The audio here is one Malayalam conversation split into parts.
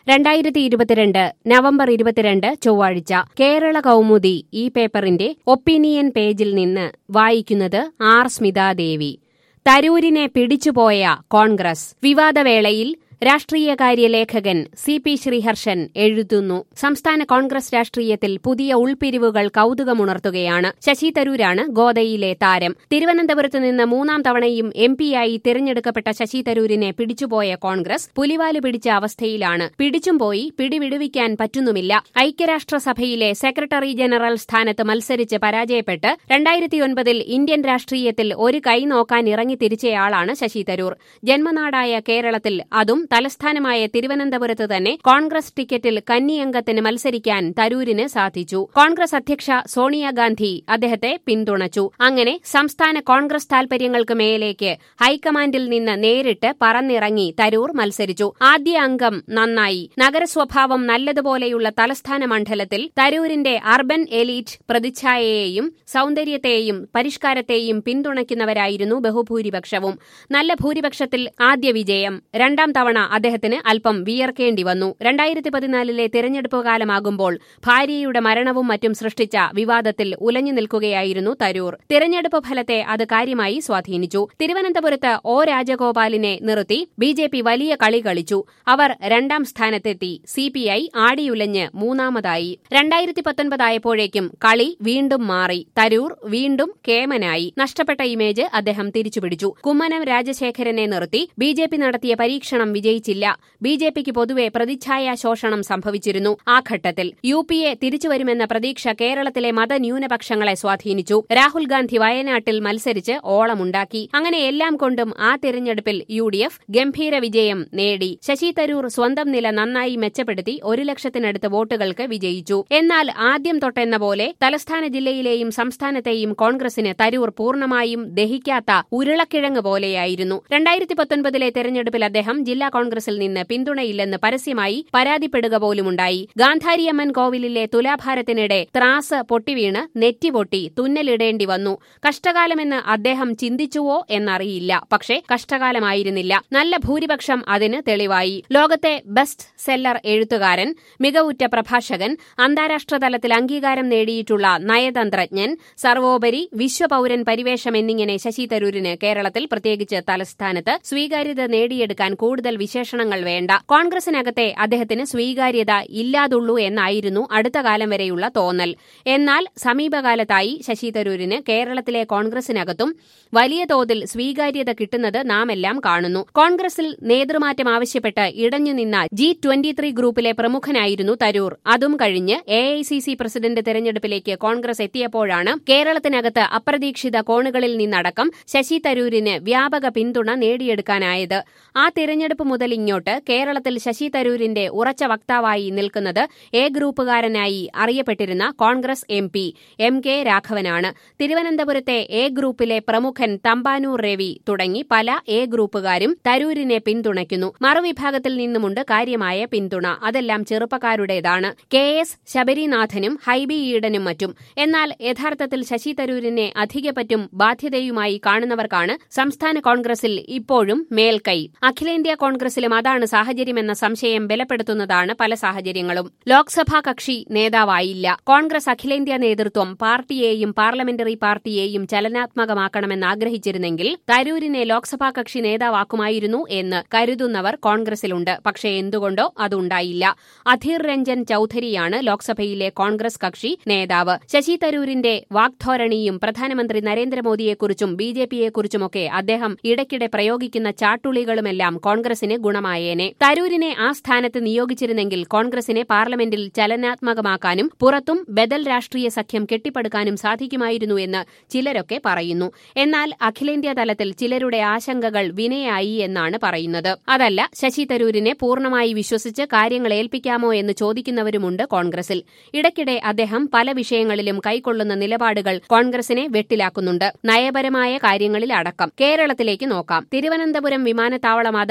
രണ്ടായിരത്തി ഇരുപത്തിരണ്ട് നവംബർ ഇരുപത്തിരണ്ട് ചൊവ്വാഴ്ച കേരള കൗമുദി ഈ പേപ്പറിന്റെ ഒപ്പീനിയൻ പേജിൽ നിന്ന് വായിക്കുന്നത് ആർ സ്മിതാദേവി തരൂരിനെ പിടിച്ചുപോയ കോൺഗ്രസ് വിവാദവേളയിൽ രാഷ്ട്രീയകാര്യ ലേഖകൻ സി പി ശ്രീഹർഷൻ എഴുതുന്നു സംസ്ഥാന കോൺഗ്രസ് രാഷ്ട്രീയത്തിൽ പുതിയ ഉൾപിരിവുകൾ കൌതുകമുണർത്തുകയാണ് ശശി തരൂരാണ് ഗോദയിലെ താരം തിരുവനന്തപുരത്ത് നിന്ന് മൂന്നാം തവണയും എം പിയായി തിരഞ്ഞെടുക്കപ്പെട്ട ശശി തരൂരിനെ പിടിച്ചുപോയ കോൺഗ്രസ് പുലിവാല് പിടിച്ച അവസ്ഥയിലാണ് പിടിച്ചും പോയി പിടിവിടുവിക്കാൻ പറ്റുന്നുമില്ല ഐക്യരാഷ്ട്രസഭയിലെ സെക്രട്ടറി ജനറൽ സ്ഥാനത്ത് മത്സരിച്ച് പരാജയപ്പെട്ട് രണ്ടായിരത്തിയൊൻപതിൽ ഇന്ത്യൻ രാഷ്ട്രീയത്തിൽ ഒരു കൈ നോക്കാൻ ഇറങ്ങി തിരിച്ചയാളാണ് ശശി തരൂർ ജന്മനാടായ കേരളത്തിൽ അതും തലസ്ഥാനമായ തിരുവനന്തപുരത്ത് തന്നെ കോൺഗ്രസ് ടിക്കറ്റിൽ കന്നിയംഗത്തിന് മത്സരിക്കാൻ തരൂരിന് സാധിച്ചു കോൺഗ്രസ് അധ്യക്ഷ സോണിയാഗാന്ധി അദ്ദേഹത്തെ പിന്തുണച്ചു അങ്ങനെ സംസ്ഥാന കോൺഗ്രസ് താൽപര്യങ്ങൾക്ക് മേലേക്ക് ഹൈക്കമാൻഡിൽ നിന്ന് നേരിട്ട് പറന്നിറങ്ങി തരൂർ മത്സരിച്ചു ആദ്യ അംഗം നന്നായി നഗരസ്വഭാവം നല്ലതുപോലെയുള്ള തലസ്ഥാന മണ്ഡലത്തിൽ തരൂരിന്റെ അർബൻ എലീറ്റ് പ്രതിച്ഛായയെയും സൌന്ദര്യത്തെയും പരിഷ്കാരത്തെയും പിന്തുണയ്ക്കുന്നവരായിരുന്നു ബഹുഭൂരിപക്ഷവും നല്ല ഭൂരിപക്ഷത്തിൽ ആദ്യ വിജയം രണ്ടാം തവണ അദ്ദേഹത്തിന് അല്പം വിയർക്കേണ്ടി വന്നു രണ്ടായിരത്തി പതിനാലിലെ തിരഞ്ഞെടുപ്പ് കാലമാകുമ്പോൾ ഭാര്യയുടെ മരണവും മറ്റും സൃഷ്ടിച്ച വിവാദത്തിൽ ഉലഞ്ഞു നിൽക്കുകയായിരുന്നു തരൂർ തിരഞ്ഞെടുപ്പ് ഫലത്തെ അത് കാര്യമായി സ്വാധീനിച്ചു തിരുവനന്തപുരത്ത് ഒ രാജഗോപാലിനെ നിർത്തി ബി ജെ പി വലിയ കളി കളിച്ചു അവർ രണ്ടാം സ്ഥാനത്തെത്തി സി പി ഐ ആടിയുലഞ്ഞ് മൂന്നാമതായി രണ്ടായിരത്തി പത്തൊൻപതായപ്പോഴേക്കും കളി വീണ്ടും മാറി തരൂർ വീണ്ടും കേമനായി നഷ്ടപ്പെട്ട ഇമേജ് അദ്ദേഹം തിരിച്ചുപിടിച്ചു കുമ്മനം രാജശേഖരനെ നിർത്തി ബി ജെ പി നടത്തിയ പരീക്ഷണം വിജയിച്ചില്ല ബി ജെ പിക്ക് പൊതുവെ പ്രതിച്ഛായ ശോഷണം സംഭവിച്ചിരുന്നു ആ ഘട്ടത്തിൽ യു പി എ തിരിച്ചുവരുമെന്ന പ്രതീക്ഷ കേരളത്തിലെ മതന്യൂനപക്ഷങ്ങളെ സ്വാധീനിച്ചു രാഹുൽ ഗാന്ധി വയനാട്ടിൽ മത്സരിച്ച് ഓളമുണ്ടാക്കി അങ്ങനെ എല്ലാം കൊണ്ടും ആ തിരഞ്ഞെടുപ്പിൽ യു ഡി എഫ് ഗംഭീര വിജയം നേടി ശശി തരൂർ സ്വന്തം നില നന്നായി മെച്ചപ്പെടുത്തി ഒരു ലക്ഷത്തിനടുത്ത് വോട്ടുകൾക്ക് വിജയിച്ചു എന്നാൽ ആദ്യം തൊട്ടെന്ന പോലെ തലസ്ഥാന ജില്ലയിലെയും സംസ്ഥാനത്തെയും കോൺഗ്രസിന് തരൂർ പൂർണ്ണമായും ദഹിക്കാത്ത ഉരുളക്കിഴങ്ങ് പോലെയായിരുന്നു രണ്ടായിരത്തി പത്തൊൻപതിലെ തെരഞ്ഞെടുപ്പിൽ അദ്ദേഹം ജില്ലാ കോൺഗ്രസിൽ നിന്ന് പിന്തുണയില്ലെന്ന് പരസ്യമായി പരാതിപ്പെടുക പോലുമുണ്ടായി ഗാന്ധാരിയമ്മൻ കോവിലിലെ തുലാഭാരത്തിനിടെ ത്രാസ് പൊട്ടിവീണ് നെറ്റിപൊട്ടി തുന്നലിടേണ്ടി വന്നു കഷ്ടകാലമെന്ന് അദ്ദേഹം ചിന്തിച്ചുവോ എന്നറിയില്ല പക്ഷേ കഷ്ടകാലമായിരുന്നില്ല നല്ല ഭൂരിപക്ഷം അതിന് തെളിവായി ലോകത്തെ ബെസ്റ്റ് സെല്ലർ എഴുത്തുകാരൻ മികവുറ്റ പ്രഭാഷകൻ അന്താരാഷ്ട്ര തലത്തിൽ അംഗീകാരം നേടിയിട്ടുള്ള നയതന്ത്രജ്ഞൻ സർവോപരി വിശ്വപൌരൻ പരിവേഷം എന്നിങ്ങനെ ശശി തരൂരിന് കേരളത്തിൽ പ്രത്യേകിച്ച് തലസ്ഥാനത്ത് സ്വീകാര്യത നേടിയെടുക്കാൻ കൂടുതൽ വിശേഷണങ്ങൾ വേണ്ട കോൺഗ്രസിനകത്തെ അദ്ദേഹത്തിന് സ്വീകാര്യത ഇല്ലാതുള്ളൂ എന്നായിരുന്നു അടുത്ത കാലം വരെയുള്ള തോന്നൽ എന്നാൽ സമീപകാലത്തായി ശശി തരൂരിന് കേരളത്തിലെ കോൺഗ്രസിനകത്തും വലിയ തോതിൽ സ്വീകാര്യത കിട്ടുന്നത് നാമെല്ലാം കാണുന്നു കോൺഗ്രസിൽ നേതൃമാറ്റം ആവശ്യപ്പെട്ട് ഇടഞ്ഞുനിന്ന ജി ട്വന്റി ത്രീ ഗ്രൂപ്പിലെ പ്രമുഖനായിരുന്നു തരൂർ അതും കഴിഞ്ഞ് A I C C president തെരഞ്ഞെടുപ്പിലേക്ക് കോൺഗ്രസ് എത്തിയപ്പോഴാണ് കേരളത്തിനകത്ത് അപ്രതീക്ഷിത കോണുകളിൽ നിന്നടക്കം ശശി തരൂരിന് വ്യാപക പിന്തുണ നേടിയെടുക്കാനായത് ആ തിരഞ്ഞെടുപ്പ് മുതൽ ഇങ്ങോട്ട് കേരളത്തിൽ ശശി തരൂരിന്റെ ഉറച്ച വക്താവായി നിൽക്കുന്നത് എ ഗ്രൂപ്പുകാരനായി അറിയപ്പെട്ടിരുന്ന Congress M P M K രാഘവനാണ് തിരുവനന്തപുരത്തെ എ ഗ്രൂപ്പിലെ പ്രമുഖൻ തമ്പാനൂർ രവി തുടങ്ങി പല എ ഗ്രൂപ്പുകാരും തരൂരിനെ പിന്തുണയ്ക്കുന്നു മറുവിഭാഗത്തിൽ നിന്നുമുണ്ട് കാര്യമായ പിന്തുണ അതെല്ലാം ചെറുപ്പക്കാരുടേതാണ് കെ എസ് ശബരിനാഥനും ഹൈബി ഈഡനും മറ്റും എന്നാൽ യഥാർത്ഥത്തിൽ ശശി തരൂരിനെ അധികപറ്റും ബാധ്യതയുമായി കാണുന്നവർക്കാണ് സംസ്ഥാന കോൺഗ്രസിൽ ഇപ്പോഴും മേൽക്കൈ അഖിലേന്ത്യാ കോൺഗ്രസിലും അതാണ് സാഹചര്യമെന്ന സംശയം ബലപ്പെടുത്തുന്നതാണ് പല സാഹചര്യങ്ങളും ലോക്സഭാ കക്ഷി നേതാവായില്ല കോൺഗ്രസ് അഖിലേന്ത്യാ നേതൃത്വം പാർട്ടിയെയും പാർലമെന്ററി പാർട്ടിയെയും ചലനാത്മകമാക്കണമെന്ന് ആഗ്രഹിച്ചിരുന്നെങ്കിൽ തരൂരിനെ ലോക്സഭാ കക്ഷി നേതാവാക്കുമായിരുന്നു എന്ന് കരുതുന്നവർ കോൺഗ്രസിലുണ്ട് പക്ഷേ എന്തുകൊണ്ടോ അതുണ്ടായില്ല അധീർ രഞ്ജൻ ചൌധരിയാണ് ലോക്സഭയിലെ കോൺഗ്രസ് കക്ഷി നേതാവ് ശശി തരൂരിന്റെ വാഗ്ധോരണിയും പ്രധാനമന്ത്രി നരേന്ദ്രമോദിയെക്കുറിച്ചും ബി ജെ പിയെക്കുറിച്ചുമൊക്കെ അദ്ദേഹം ഇടയ്ക്കിടെ പ്രയോഗിക്കുന്ന ചാട്ടുളികളുമെല്ലാം കോൺഗ്രസിന് ഗുണമായേനെ തരൂരിനെ ആ സ്ഥാനത്ത് നിയോഗിച്ചിരുന്നെങ്കിൽ കോൺഗ്രസിനെ പാർലമെന്റിൽ ചലനാത്മകമാക്കാനും പുറത്തും ബദൽ രാഷ്ട്രീയ സഖ്യം കെട്ടിപ്പടുക്കാനും സാധിക്കുമായിരുന്നു എന്ന് ചിലരൊക്കെ പറയുന്നു എന്നാൽ അഖിലേന്ത്യാ തലത്തിൽ ചിലരുടെ ആശങ്കകൾ വിനയായി എന്നാണ് പറയുന്നത് അതല്ല ശശി തരൂരിനെ പൂർണ്ണമായി വിശ്വസിച്ച് കാര്യങ്ങൾ ഏൽപ്പിക്കാമോ എന്ന് ചോദിക്കുന്നവരുമുണ്ട് കോൺഗ്രസിൽ ഇടയ്ക്കിടെ അദ്ദേഹം പല വിഷയങ്ങളിലും കൈക്കൊള്ളുന്ന നിലപാടുകൾ കോൺഗ്രസിനെ വെട്ടിലാക്കുന്നുണ്ട് നയപരമായ കാര്യങ്ങളിൽ അടക്കം കേരളത്തിലേക്ക് നോക്കാം തിരുവനന്തപുരം വിമാനത്താവളം അദാനിക്ക് കൈമാറി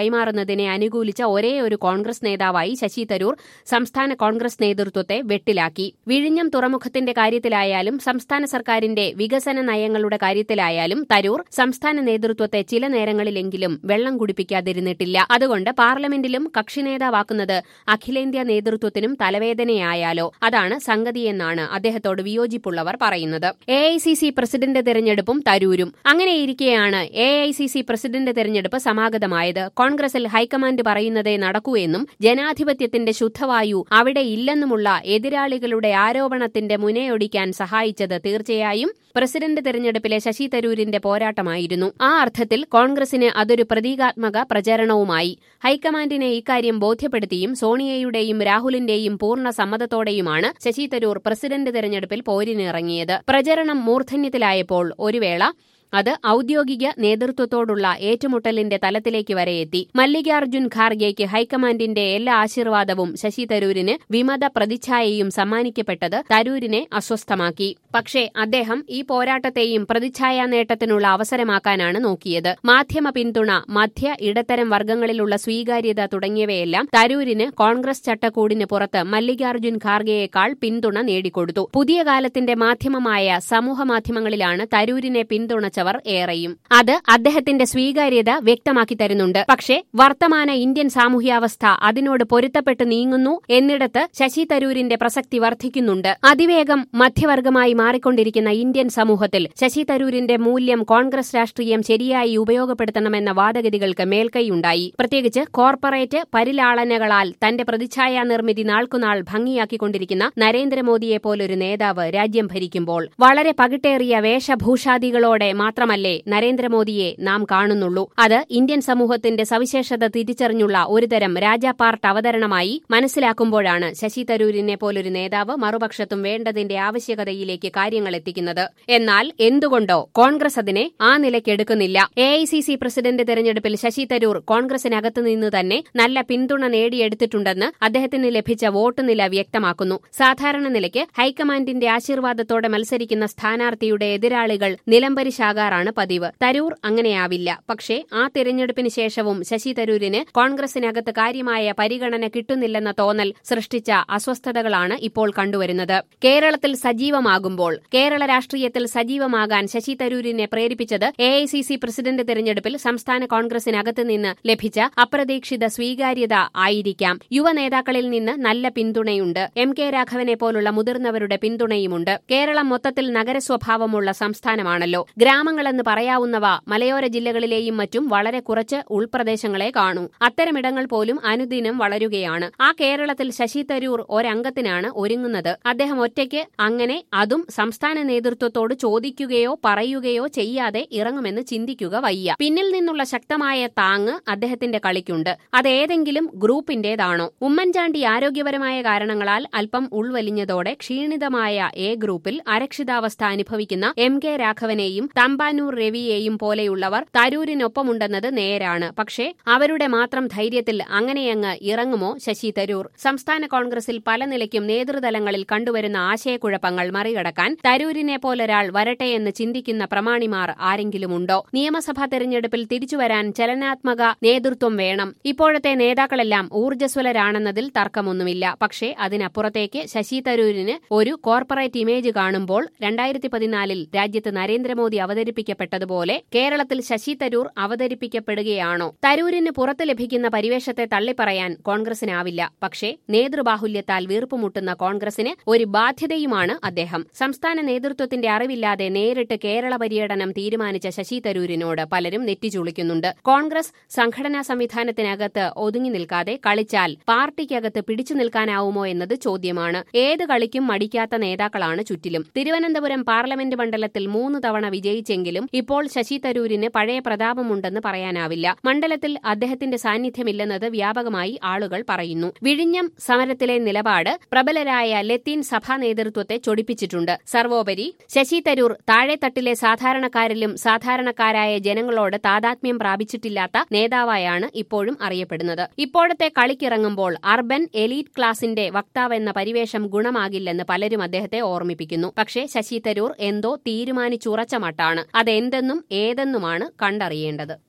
കൈമാറുന്നതിനെ അനുകൂലിച്ച ഒരേ ഒരു കോൺഗ്രസ് നേതാവായി ശശി തരൂർ സംസ്ഥാന കോൺഗ്രസ് നേതൃത്വത്തെ വെട്ടിലാക്കി വിഴിഞ്ഞം തുറമുഖത്തിന്റെ കാര്യത്തിലായാലും സംസ്ഥാന സർക്കാരിന്റെ വികസന നയങ്ങളുടെ കാര്യത്തിലായാലും തരൂർ സംസ്ഥാന നേതൃത്വത്തെ ചില നേരങ്ങളിലെങ്കിലും വെള്ളം കുടിപ്പിക്കാതിരുന്നിട്ടില്ല അതുകൊണ്ട് പാർലമെന്റിലും കക്ഷി നേതാവാക്കുന്നത് അഖിലേന്ത്യാ നേതൃത്വത്തിനും തലവേദനയായാലോ അതാണ് സംഗതിയെന്നാണ് അദ്ദേഹത്തോട് വിയോജിപ്പുള്ളവർ പറയുന്നത് A I C C president തെരഞ്ഞെടുപ്പും തരൂരും അങ്ങനെയിരിക്കെയാണ് A I C C president തെരഞ്ഞെടുപ്പ് സമാഗതമായത് കോൺഗ്രസിൽ ഹൈക്കമാൻഡ് പറയുന്നതേ നടക്കൂ എന്നും ജനാധിപത്യത്തിന്റെ ശുദ്ധവായു അവിടെ ഇല്ലെന്നുമുള്ള എതിരാളികളുടെ ആരോപണത്തിന്റെ മുനയൊടിക്കാൻ സഹായിച്ചത് തീർച്ചയായും പ്രസിഡന്റ് തെരഞ്ഞെടുപ്പിലെ ശശി തരൂരിന്റെ പോരാട്ടമായിരുന്നു ആ അർത്ഥത്തിൽ കോൺഗ്രസിന് അതൊരു പ്രതീകാത്മക പ്രചരണവുമായി ഹൈക്കമാൻഡിനെ ഇക്കാര്യം ബോധ്യപ്പെടുത്തിയും സോണിയയുടെയും രാഹുലിന്റെയും പൂർണ്ണ സമ്മതത്തോടെയുമാണ് ശശി തരൂർ പ്രസിഡന്റ് തെരഞ്ഞെടുപ്പിൽ പോരിനിറങ്ങിയത് പ്രചരണം മൂർധന്യത്തിലായപ്പോൾ ഒരു വേള അത് ഔദ്യോഗിക നേതൃത്വത്തോടുള്ള ഏറ്റുമുട്ടലിന്റെ തലത്തിലേക്ക് വരെ എത്തി മല്ലികാർജുൻ ഖാർഗെയ്ക്ക് ഹൈക്കമാൻഡിന്റെ എല്ലാ ആശീർവാദവും ശശി തരൂരിന് വിമത പ്രതിച്ഛായയും സമ്മാനിക്കപ്പെട്ടത് തരൂരിനെ അസ്വസ്ഥമാക്കി പക്ഷേ അദ്ദേഹം ഈ പോരാട്ടത്തെയും പ്രതിച്ഛായാ നേട്ടത്തിനുള്ള അവസരമാക്കാനാണ് നോക്കിയത് മാധ്യമ പിന്തുണ മധ്യ ഇടത്തരം വർഗങ്ങളിലുള്ള സ്വീകാര്യത തുടങ്ങിയവയെല്ലാം തരൂരിന് കോൺഗ്രസ് ചട്ടക്കൂടിന് പുറത്ത് മല്ലികാർജുൻ ഖാർഗെയേക്കാൾ പിന്തുണ നേടിക്കൊടുത്തു പുതിയ കാലത്തിന്റെ മാധ്യമമായ സമൂഹമാധ്യമങ്ങളിലാണ് തരൂരിനെ പിന്തുണച്ചവർ ഏറെയും അത് അദ്ദേഹത്തിന്റെ സ്വീകാര്യത വ്യക്തമാക്കി തരുന്നുണ്ട് പക്ഷേ വർത്തമാന ഇന്ത്യൻ സാമൂഹ്യാവസ്ഥ അതിനോട് പൊരുത്തപ്പെട്ട് നീങ്ങുന്നു എന്നിടത്ത് ശശി തരൂരിന്റെ പ്രസക്തി വർദ്ധിക്കുന്നുണ്ട് അതിവേഗം മധ്യവർഗമായി മാറിക്കൊണ്ടിരിക്കുന്ന ഇന്ത്യൻ സമൂഹത്തിൽ ശശി തരൂരിന്റെ മൂല്യം കോൺഗ്രസ് രാഷ്ട്രീയം ശരിയായി ഉപയോഗപ്പെടുത്തണമെന്ന വാദഗതികൾക്ക് മേൽക്കൈയുണ്ടായി പ്രത്യേകിച്ച് കോർപ്പറേറ്റ് പരിലാളനകളാൽ തന്റെ പ്രതിച്ഛായാ നിർമ്മിതി നാൾക്കുനാൾ ഭംഗിയാക്കിക്കൊണ്ടിരിക്കുന്ന നരേന്ദ്രമോദിയെ പോലൊരു നേതാവ് രാജ്യം ഭരിക്കുമ്പോൾ വളരെ പകിട്ടേറിയ വേഷഭൂഷാദികളോടെ മാത്രമല്ലേ നരേന്ദ്രമോദിയെ നാം കാണുന്നുള്ളൂ അത് ഇന്ത്യൻ സമൂഹത്തിന്റെ സവിശേഷത തിരിച്ചറിഞ്ഞുള്ള ഒരുതരം രാജാപാർട്ട് അവതരണമായി മനസ്സിലാക്കുമ്പോഴാണ് ശശി തരൂരിനെ പോലൊരു നേതാവ് മറുപക്ഷത്തും വേണ്ടതിന്റെ ആവശ്യകതയിലേക്ക് കാര്യങ്ങൾ എത്തിക്കുന്നത് എന്നാൽ എന്തുകൊണ്ടോ കോൺഗ്രസ് അതിനെ ആ നിലയ്ക്കെടുക്കുന്നില്ല A I C C president തെരഞ്ഞെടുപ്പിൽ ശശി തരൂർ കോൺഗ്രസിനകത്തു നിന്ന് തന്നെ നല്ല പിന്തുണ നേടിയെടുത്തിട്ടുണ്ടെന്ന് അദ്ദേഹത്തിന് ലഭിച്ച വോട്ട് നില വ്യക്തമാക്കുന്നു സാധാരണ നിലയ്ക്ക് ഹൈക്കമാൻഡിന്റെ ആശീർവാദത്തോടെ മത്സരിക്കുന്ന സ്ഥാനാർത്ഥിയുടെ എതിരാളികൾ നിലംപരിശാകാറാണ് പതിവ് തരൂർ അങ്ങനെയാവില്ല പക്ഷേ ആ തിരഞ്ഞെടുപ്പിന് ശേഷവും ശശി തരൂരിന് കോൺഗ്രസിനകത്ത് കാര്യമായ പരിഗണന കിട്ടുന്നില്ലെന്ന തോന്നൽ സൃഷ്ടിച്ച അസ്വസ്ഥതകളാണ് ഇപ്പോൾ കണ്ടുവരുന്നത് കേരളത്തിൽ സജീവമാകുമ്പോൾ കേരള രാഷ്ട്രീയത്തിൽ സജീവമാകാൻ ശശി തരൂരിനെ പ്രേരിപ്പിച്ചത് A I C C president തെരഞ്ഞെടുപ്പിൽ സംസ്ഥാന കോൺഗ്രസിനകത്ത് നിന്ന് ലഭിച്ച അപ്രതീക്ഷിത സ്വീകാര്യത ആയിരിക്കാം യുവ നേതാക്കളിൽ നിന്ന് നല്ല പിന്തുണയുണ്ട് എം കെ രാഘവനെ പോലുള്ള മുതിർന്നവരുടെ പിന്തുണയുമുണ്ട് കേരളം മൊത്തത്തിൽ നഗരസ്വഭാവമുള്ള സംസ്ഥാനമാണല്ലോ ഗ്രാമങ്ങളെന്ന് പറയാവുന്നവ മലയോര ജില്ലകളിലെയും മറ്റും വളരെ കുറച്ച് ഉൾപ്രദേശങ്ങളെ കാണൂ അത്തരമിടങ്ങൾ പോലും അനുദിനം വളരുകയാണ് ആ കേരളത്തിൽ ശശി തരൂർ ഒരംഗത്തിനാണ് ഒരുങ്ങുന്നത് അദ്ദേഹം ഒറ്റയ്ക്ക് അങ്ങനെ അതും സംസ്ഥാന നേതൃത്വത്തോട് ചോദിക്കുകയോ പറയുകയോ ചെയ്യാതെ ഇറങ്ങുമെന്ന് ചിന്തിക്കുക വയ്യ പിന്നിൽ നിന്നുള്ള ശക്തമായ താങ്ങ് അദ്ദേഹത്തിന്റെ കളിക്കുണ്ട് അതേതെങ്കിലും ഗ്രൂപ്പിന്റേതാണോ ഉമ്മൻചാണ്ടി ആരോഗ്യപരമായ കാരണങ്ങളാൽ അല്പം ഉൾവലിഞ്ഞതോടെ ക്ഷീണിതമായ എ ഗ്രൂപ്പിൽ അരക്ഷിതാവസ്ഥ അനുഭവിക്കുന്ന എം കെ രാഘവനെയും തമ്പാനൂർ രവിയെയും പോലെയുള്ളവർ തരൂരിനൊപ്പമുണ്ടെന്നത് നേരാണ് പക്ഷേ അവരുടെ മാത്രം ധൈര്യത്തിൽ അങ്ങനെയങ്ങ് ഇറങ്ങുമോ ശശി തരൂർ സംസ്ഥാന കോൺഗ്രസിൽ പല നിലയ്ക്കും നേതൃതലങ്ങളിൽ കണ്ടുവരുന്ന ആശയക്കുഴപ്പങ്ങൾ മറികടക്കാൻ തരൂരിനെ പോലൊരാൾ വരട്ടെയെന്ന് ചിന്തിക്കുന്ന പ്രമാണിമാർ ആരെങ്കിലുമുണ്ടോ നിയമസഭാ തെരഞ്ഞെടുപ്പിൽ തിരിച്ചുവരാൻ ചലനാത്മക നേതൃത്വം വേണം ഇപ്പോഴത്തെ നേതാക്കളെല്ലാം ഊർജ്ജസ്വലരാണെന്നതിൽ തർക്കമൊന്നുമില്ല പക്ഷേ അതിനപ്പുറത്തേക്ക് ശശി തരൂരിന് ഒരു കോർപ്പറേറ്റ് ഇമേജ് കാണുമ്പോൾ രണ്ടായിരത്തി പതിനാലിൽ രാജ്യത്ത് നരേന്ദ്രമോദി അവതരിപ്പിക്കപ്പെട്ടതുപോലെ കേരളത്തിൽ ശശി തരൂർ അവതരിപ്പിക്കപ്പെടുകയാണോ തരൂരിന് പുറത്ത് ലഭിക്കുന്ന പരിവേഷത്തെ തള്ളിപ്പറയാൻ കോൺഗ്രസിനാവില്ല പക്ഷേ നേതൃബാഹുല്യത്താൽ വീർപ്പുമുട്ടുന്ന കോൺഗ്രസിന് ഒരു ബാധ്യതയുമാണ് അദ്ദേഹം സംസ്ഥാന നേതൃത്വത്തിന്റെ അറിവില്ലാതെ നേരിട്ട് കേരള പര്യടനം തീരുമാനിച്ച ശശി തരൂരിനോട് പലരും നെറ്റിച്ചുളിക്കുന്നുണ്ട് കോൺഗ്രസ് സംഘടനാ സംവിധാനത്തിനകത്ത് ഒതുങ്ങി നിൽക്കാതെ കളിച്ചാൽ പാർട്ടിക്കകത്ത് പിടിച്ചു നിൽക്കാനാവുമോ എന്നത് ചോദ്യമാണ് ഏത് കളിക്കും മടിക്കാത്ത നേതാക്കളാണ് ചുറ്റിലും തിരുവനന്തപുരം പാർലമെന്റ് മണ്ഡലത്തിൽ മൂന്ന് തവണ വിജയിച്ചെങ്കിലും ഇപ്പോൾ ശശി തരൂരിന് പഴയ പ്രതാപമുണ്ടെന്ന് പറയാനാവില്ല മണ്ഡലത്തിൽ അദ്ദേഹത്തിന്റെ സാന്നിധ്യമില്ലെന്നത് വ്യാപകമായി ആളുകൾ പറയുന്നു വിഴിഞ്ഞം സമരത്തിലെ നിലപാട് പ്രബലരായ ലത്തീൻ സഭാ നേതൃത്വത്തെ ചൊടിപ്പിച്ചിട്ടുണ്ട് സർവോപരി ശശി തരൂർ താഴെത്തട്ടിലെ സാധാരണക്കാരിലും സാധാരണക്കാരായ ജനങ്ങളോട് താതാത്മ്യം പ്രാപിച്ചിട്ടില്ലാത്ത നേതാവായാണ് ഇപ്പോഴും അറിയപ്പെടുന്നത് ഇപ്പോഴത്തെ കളിക്കിറങ്ങുമ്പോൾ അർബൻ എലീറ്റ് ക്ലാസിന്റെ വക്താവെന്ന പരിവേഷം ഗുണമാകില്ലെന്ന് പലരും അദ്ദേഹത്തെ ഓർമ്മിപ്പിക്കുന്നു പക്ഷേ ശശി തരൂർ എന്തോ തീരുമാനിച്ചുറച്ച മട്ടാണ് അതെന്തെന്നും ഏതെന്നുമാണ് കണ്ടറിയേണ്ടത്